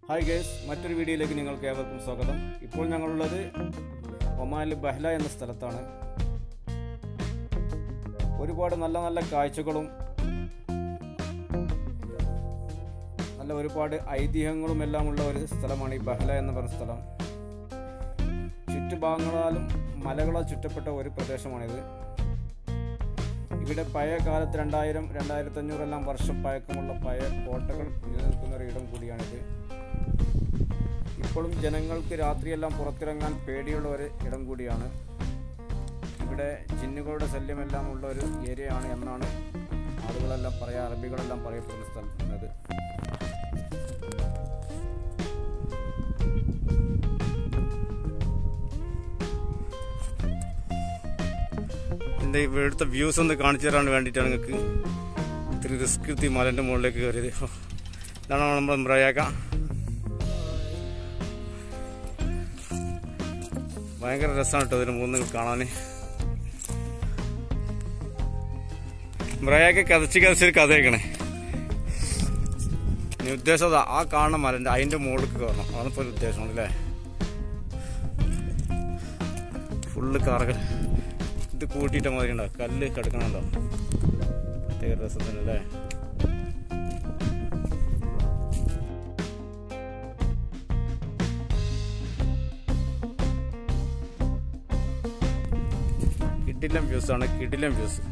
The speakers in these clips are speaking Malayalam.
ഹായ് ഗേസ് മറ്റൊരു വീഡിയോയിലേക്ക് നിങ്ങൾക്ക് ഏവർക്കും സ്വാഗതം ഇപ്പോൾ ഞങ്ങളുള്ളത് ഒമാനിൽ ബഹ്ല എന്ന സ്ഥലത്താണ് ഒരുപാട് നല്ല നല്ല കാഴ്ചകളും നല്ല ഒരുപാട് ഐതിഹ്യങ്ങളും എല്ലാം ഉള്ള ഒരു സ്ഥലമാണ് ഈ ബഹ്ല എന്ന് പറഞ്ഞ സ്ഥലം ചുറ്റുഭാഗങ്ങളാലും മലകളാൽ ചുറ്റപ്പെട്ട ഒരു പ്രദേശമാണിത് ഇവിടെ പഴയ കാലത്ത് രണ്ടായിരം രണ്ടായിരത്തി അഞ്ഞൂറെല്ലാം വർഷം പഴക്കമുള്ള പഴയ കോട്ടകൾ നിലനിൽക്കുന്ന ഒരു ഇടം കൂടിയാണിത് ഇപ്പോഴും ജനങ്ങൾക്ക് രാത്രിയെല്ലാം പുറത്തിറങ്ങാൻ പേടിയുള്ള ഒരു ഇടം കൂടിയാണ് ഇവിടെ ജിന്നുകളുടെ ശല്യമെല്ലാം ഉള്ള ഒരു ഏരിയയാണ് എന്നാണ് ആളുകളെല്ലാം പറയാ അറബികളെല്ലാം പറയപ്പെടുന്ന സ്ഥലത്ത് എൻ്റെ ഇവിടുത്തെ വ്യൂസ് ഒന്ന് കാണിച്ചു തരാൻ വേണ്ടിയിട്ടാണ് നിങ്ങൾക്ക് ഇത്തിരി റിസ്ക് എത്തി മലൻ്റെ മുകളിലേക്ക് കയറിയത് ഹോ. ഇതാണ് നമ്മൾ മൃയാക്ക ഭയങ്കര രസമാണ് കേട്ടോ ഇതിന് മൂന്ന് കാണാൻ മൃയാക്ക കതച്ച് കതച്ചൊരു കഥ കേൾക്കണേ ഇനി ഉദ്ദേശം അതാ ആ കാണുന്ന മലൻ്റെ അതിൻ്റെ മുകളിലേക്ക് കയറണം അതാണ് ഇപ്പോൾ ഒരു ഉദ്ദേശമാണ് അല്ലേ ഫുള്ള് കറകൾ ഇത് കൂട്ടിയിട്ട മാതിരി ഉണ്ടാവും കല്ല് കിടക്കണുണ്ടോ പ്രത്യേക രസത്തിന് അല്ലേ കിടിലം വ്യൂസ് ആണ് കിടിലം വ്യൂസ്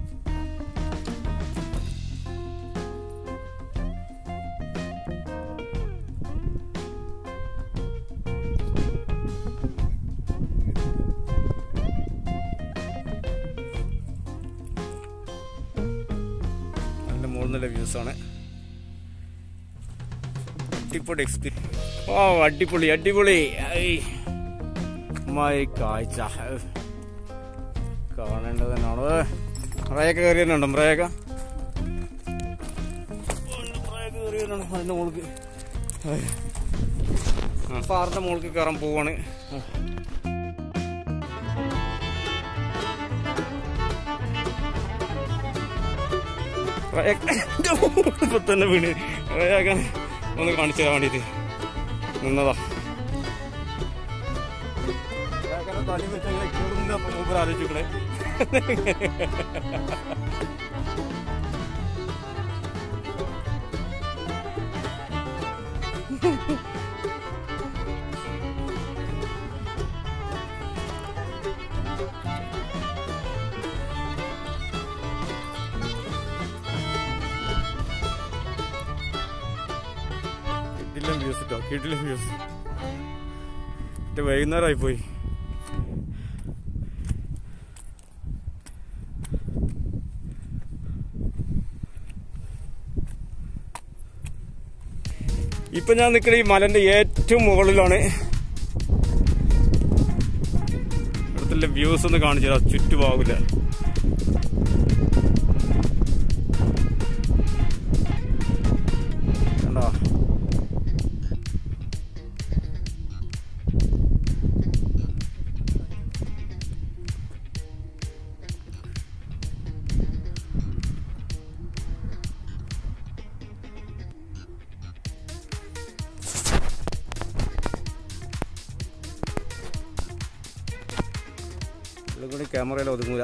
അതിന്റെ മുകളിൽ നല്ല വ്യൂസ് ആണ് അടിപൊളി എക്സ്പീരിയൻസ് ഓ അടിപൊളി അടിപൊളി ഐ. മൈ കാഴ്ച ഔ. കാണേണ്ടത് തന്നെയാണ് മറയൊക്കെ കയറി തന്നെയുണ്ടോ മറയൊക്കെ അതിന്റെ മുകൾക്ക് പാറിന്റെ മുകൾക്ക് കയറാൻ പോവാണ് ഇപ്പൊ തന്നെ വീണ് റയാക്കാൻ ഒന്ന് കാണിച്ചു തരാൻ വേണ്ടിട്ട് നിന്നതാ റയാക്കാനെ തടി വെച്ച് അങ്ങനെ കേറുന്ന മൂപ്പർ ആലോചിക്കണേ കിട്ടില്ല വ്യൂസ് കേട്ടോ കിട്ടില്ല വ്യൂസ് വൈകുന്നേരമായി പോയി ഇപ്പൊ ഞാൻ നിൽക്കുന്ന ഈ മലന്റെ ഏറ്റവും മുകളിലാണ് ഇവിടുത്തെ വ്യൂസ് ഒന്ന് കാണിച്ചു തരാം ചുറ്റുപാകില്ല കണ്ടോ ഉള്ളിൽ കൂടി ക്യാമറയിൽ ഒതുങ്ങൂല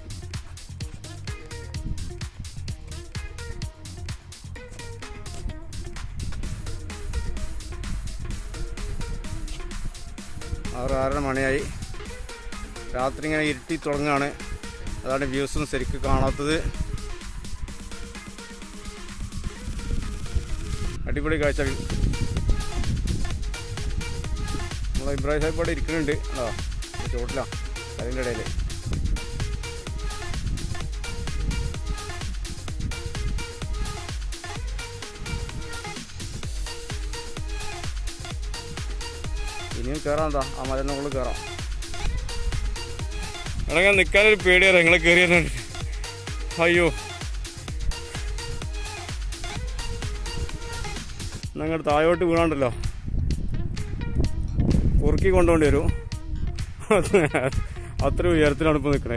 ആറ് ആറര മണിയായി രാത്രി ഇങ്ങനെ ഇരുട്ടി തുടങ്ങുകയാണ് അതാണ് വ്യൂസും ശരിക്കും കാണാത്തത് അടിപൊളി കാഴ്ച നമ്മളെ ഇബ്രാഹിം സാഹിബ് ഇവിടെ ഇരിക്കുന്നുണ്ട് അതോ ചോട്ടിലാ അതിൻ്റെ ഇടയിൽ ഇനിയും കയറാം എന്താ ആ മലൻ്റെ മുകളിൽ കയറാം ഇറങ്ങാൻ നിൽക്കാനൊരു പേടിയാണ് നിങ്ങളെ കയറി അയ്യോ ഞങ്ങൾ താഴോട്ട് വീണാണ്ടല്ലോ കുറുക്കി കൊണ്ടുപോണ്ടി വരും അത്ര ഉയരത്തിലാണ് ഇപ്പോൾ നിൽക്കണേ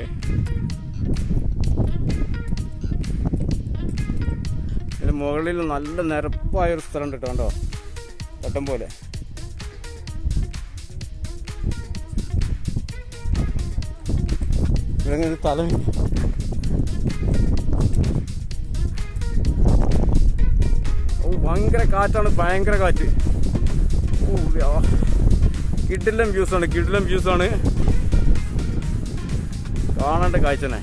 ഇതിന് മുകളിൽ നല്ല നിരപ്പായ ഒരു സ്ഥലം ഉണ്ട് കേട്ടോ കണ്ടോ വട്ടം പോലെ ഇവിടെ ഒരു തല ഓ ഭയങ്കര കാറ്റാണ് ഭയങ്കര കാറ്റ് ഓ യാ. കിടിലം വ്യൂസ് ആണ് കിടിലം വ്യൂസ് ആണ് കാണേണ്ട കാഴ്ചനെ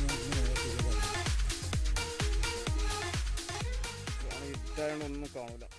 ഇട്ടായൊന്നും ഒന്നും കാണൂല